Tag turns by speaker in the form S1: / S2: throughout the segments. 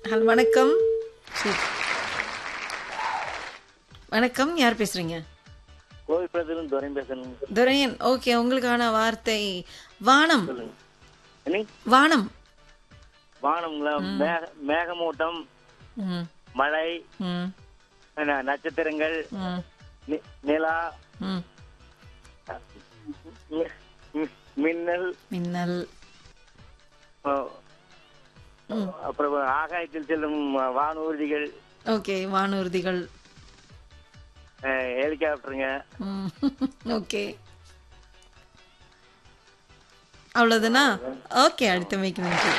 S1: Hello வணக்கம் சரி. வணக்கம் யார் பேசுறீங்க
S2: கோவில் பிரதரும் துரையும் பேசணும்
S1: துரையன் ஓகே உங்களுக்கான வார்த்தை வானம்
S2: சொல்லுங்க என்ன
S1: வானம்
S2: வானம்ல மேக மேகமூட்டம்
S1: ம்
S2: மழை
S1: ம்
S2: ந- நட்சத்திரங்கள்
S1: ம்
S2: நி- நிலா
S1: ம்
S2: மி- மி- மின்னல்
S1: மின்னல்
S2: அஹ், அப்புறம் ஆகாயத்தில் செல்லும் வானூர்திகள்
S1: ஓகே வானூர்திகள்
S2: அஹ், ஹெலிகாப்டருங்க
S1: ம் ஓகே அவ்வளோதானா ஓகே அடுத்தமைக்கு நன்றி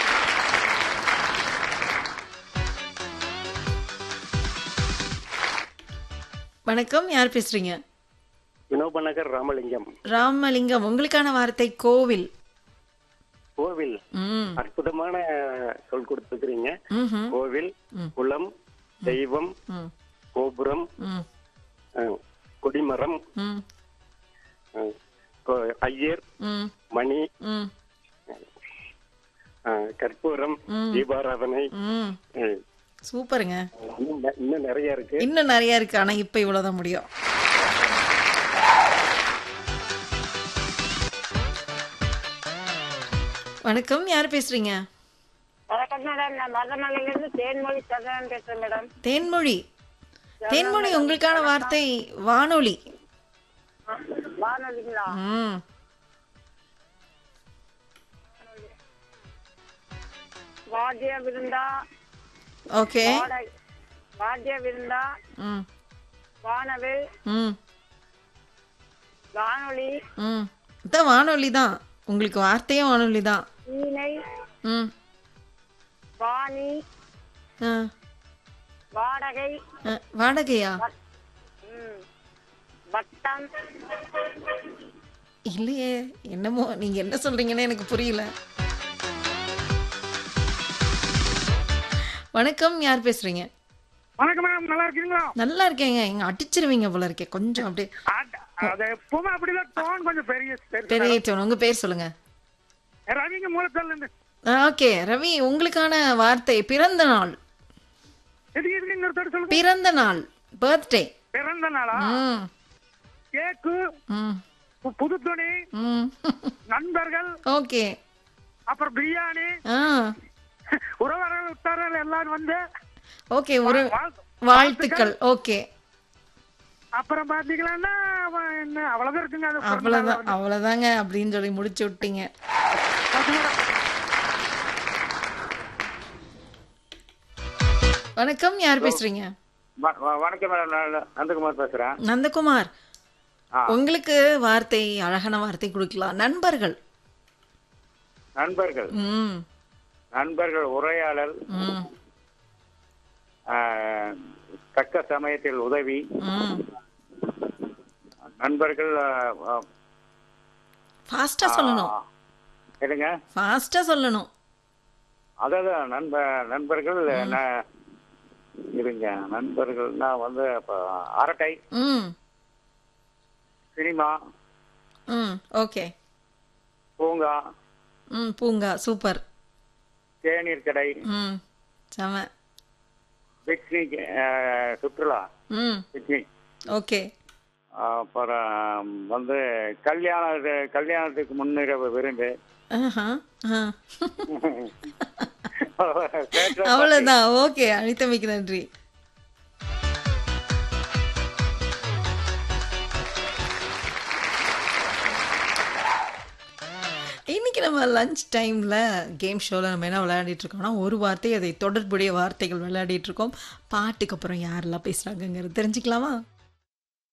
S1: வணக்கம் யார் பேசுறீங்க
S3: வினோப நகர் ராமலிங்கம்
S1: ராமலிங்கம் உங்களுக்கான வார்த்தை கோவில்
S3: கோவில்
S1: ம்
S3: அற்புதமான சொல் கொடுத்துருக்கிறீங்க
S1: ம்ஹும்.
S3: கோவில் குளம் தெய்வம்
S1: ம்
S3: கோபுரம்
S1: ம்
S3: அஹ், கொடிமரம்
S1: ம்
S3: அஹ், கோ- ஐயர்
S1: ம்
S3: மணி
S1: ம்
S3: அஹ், கற்பூரம் தீபாராதனை
S1: ம்
S3: அஹ்,
S1: சூப்பருங்க
S3: இன்னும் நெ- இன்னும் நிறைய இருக்கு
S1: இன்னும் நிறைய இருக்கு ஆனா இப்ப இவ்வளவுதான் முடியும் வணக்கம் யார் பேசுறீங்க
S4: வணக்கம் மேடம் நான் மருதமலையிலிருந்து தேன்மொழி சந்திரன் பேசுறேன் மேடம்
S1: தேன்மொழி தேன்மொழி உங்களுக்கான வார்த்தை வானொலி
S4: வானொலிங்களா
S1: ம்
S4: வாத்திய விருந்தா
S1: ஓகே
S4: வாடை வாத்திய விருந்தா
S1: ம்
S4: வானவில்
S1: ம்
S4: வானொலி
S1: ம் இதான் வானொலி தான் உங்களுக்கு வார்த்தையே வானொலி தான்
S4: வீணை
S1: ம்
S4: வாணி
S1: ஆ
S4: வாடகை
S1: ஆ, வாடகையா
S4: ம், வட்டம்
S1: இல்லையே என்னமோ நீங்க என்ன சொல்றீங்கன்னு எனக்கு புரியல வணக்கம் யார் பேசுறீங்க
S5: வணக்கம் மேம் நல்லா இருக்கீங்களா
S1: நல்லா இருக்கேங்க எங்க அடிச்சிருவீங்க போல இருக்கே கொஞ்சம் அப்படியே
S5: அட- அது எப்பவுமே அப்படிதான் டோன் கொஞ்சம் பெரிய பெரிய-
S1: பெரிய tone. உங்க பேர் சொல்லுங்க
S5: ரவிங்க மூலத்தல்ல இருந்து
S1: ஓகே ரவி உங்களுக்கான வார்த்தை பிறந்த நாள்
S5: எதுக்கு எதுக்கு இன்னொருத்தர் சொல்லுங்க
S1: பிறந்த நாள் பர்த்டே
S5: பிறந்த நாளா
S1: ம்
S5: கேக்கு
S1: ம்
S5: பு- புது துணி
S1: ம்
S5: நண்பர்கள்
S1: ஓகே
S5: அப்புறம் பிரியாணி
S1: ஆ
S5: உறவர்கள் உத்தாரர்கள் எல்லாரும் வந்து
S1: ஓகே ஒரு
S5: வாழ்-
S1: வாழ்த்துக்கள் ஓகே
S5: அப்புறம் பாத்தீங்கன்னா அவ- என்ன அவ்வளவுதான் இருக்குங்க அது பிறந்த நாள்
S1: அவ்வளவுதான் அவ்வளவுதாங்க அப்படின்னு சொல்லி முடிச்சு விட்டீங்க
S5: பாத்தீங்களா?
S1: வணக்கம் யார் பேசுறீங்க
S2: வ- வ- வணக்கம் மேடம் நான் நந்தகுமார் பேசுறேன்
S1: நந்தகுமார்
S2: ஆ.
S1: உங்களுக்கு வார்த்தை அழகான வார்த்தை கொடுக்கலாம் நண்பர்கள்
S2: நண்பர்கள்
S1: ம்
S2: நண்பர்கள் உரையாடல்
S1: ம்
S2: அஹ், தக்க சமயத்தில் உதவி
S1: ம்
S2: நண்பர்கள் அஹ், அஹ்,
S1: ஃபாஸ்டா சொல்லணும்
S2: என்னங்க
S1: ஃபாஸ்டா சொல்லணும்
S2: அதாவது நண்ப நண்பர்கள் ந- இருங்க நண்பர்கள்னா வந்து அப்ப அரட்டை
S1: ம்
S2: சினிமா
S1: ம் ஓகே
S2: பூங்கா
S1: ம் பூங்கா சூப்பர்
S2: தேநீர் கடை
S1: ம் செம
S2: பிக்னிக் அஹ், சுற்றுலா
S1: ம்
S2: பிக்னிக்
S1: ஓகே
S2: அப்புறம் வந்து கல்யாண கல்யாணத்துக்கு முன்னிரவு விருந்து
S1: ஆஹா ஆ
S2: Theatre
S1: அவ்வளவுதான் ஓகே அழித்தமைக்கு நன்றி இன்னைக்கு நம்ம லஞ்ச் டைமில் கேம் ஷோவில் நம்ம என்ன விளையாடிட்டு இருக்கோம்னா ஒரு வார்த்தை அதை தொடர்புடைய வார்த்தைகள் விளையாடிட்டு இருக்கோம் பாட்டுக்கு அப்புறம் யாரெல்லாம் பேசுகிறாங்கங்கிறது தெரிஞ்சுக்கலாமா